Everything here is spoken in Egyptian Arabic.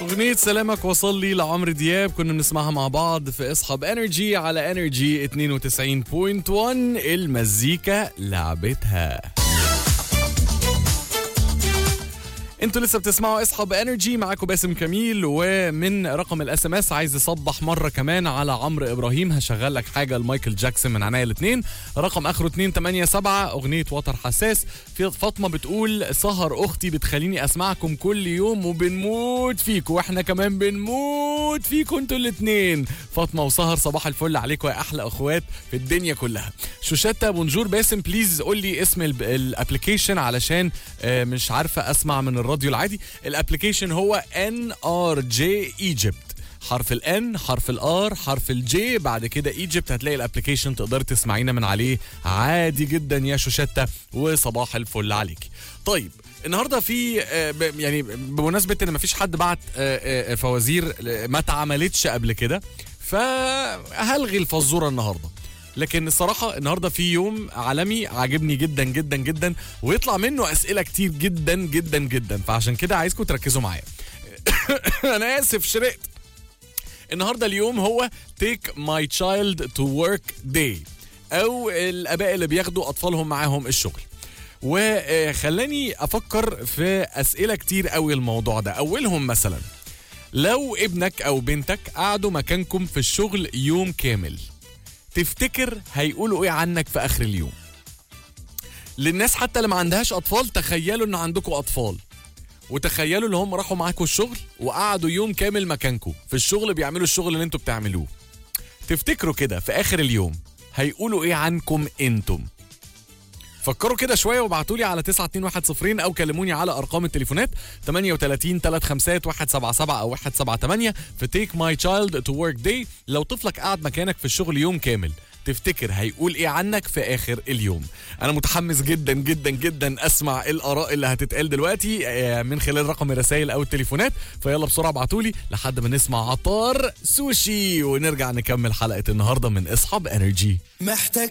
أغنية سلامك وصل لي لعمرو دياب كنا بنسمعها مع بعض في اصحاب انرجي على انرجي 92.1 المزيكا لعبتها انتوا لسه بتسمعوا اصحاب انرجي معاكم باسم كميل ومن رقم الاس ام اس عايز يصبح مره كمان على عمرو ابراهيم هشغل لك حاجه لمايكل جاكسون من عناية الاثنين رقم اخره 287 اغنيه وتر حساس في فاطمه بتقول سهر اختي بتخليني اسمعكم كل يوم وبنموت فيكم واحنا كمان بنموت فيكم انتوا الاثنين فاطمه وسهر صباح الفل عليكم يا احلى اخوات في الدنيا كلها شوشتا بونجور باسم بليز قول لي اسم الابلكيشن علشان آه، مش عارفه اسمع من الراديو العادي الابلكيشن هو ان ار جي ايجيبت حرف الان حرف الار حرف الجي بعد كده ايجيبت هتلاقي الابلكيشن تقدر تسمعينا من عليه عادي جدا يا شوشتة وصباح الفل عليك طيب النهارده في آه، ب- يعني بمناسبه ان مفيش حد بعت آه، آه، فوازير ما اتعملتش قبل كده فهلغي الفزوره النهارده لكن الصراحة النهاردة في يوم عالمي عاجبني جدا جدا جدا ويطلع منه أسئلة كتير جدا جدا جدا فعشان كده عايزكم تركزوا معايا أنا آسف شرقت النهارده اليوم هو Take My Child to Work Day أو الآباء اللي بياخدوا أطفالهم معاهم الشغل وخلاني أفكر في أسئلة كتير قوي الموضوع ده أولهم مثلا لو ابنك أو بنتك قعدوا مكانكم في الشغل يوم كامل تفتكر هيقولوا ايه عنك في اخر اليوم للناس حتى اللي ما عندهاش اطفال تخيلوا ان عندكم اطفال وتخيلوا ان هم راحوا معاكم الشغل وقعدوا يوم كامل مكانكم في الشغل بيعملوا الشغل اللي انتوا بتعملوه تفتكروا كده في اخر اليوم هيقولوا ايه عنكم انتم فكروا كده شويه وابعتوا لي على 921 او كلموني على ارقام التليفونات 38 35 177 او 178 في تيك ماي تشايلد تو ورك داي لو طفلك قاعد مكانك في الشغل يوم كامل تفتكر هيقول ايه عنك في اخر اليوم انا متحمس جدا جدا جدا اسمع الاراء اللي هتتقال دلوقتي آه، من خلال رقم الرسائل او التليفونات فيلا بسرعه ابعتوا لي لحد ما نسمع عطار سوشي ونرجع نكمل حلقه النهارده من اصحاب انرجي محتاج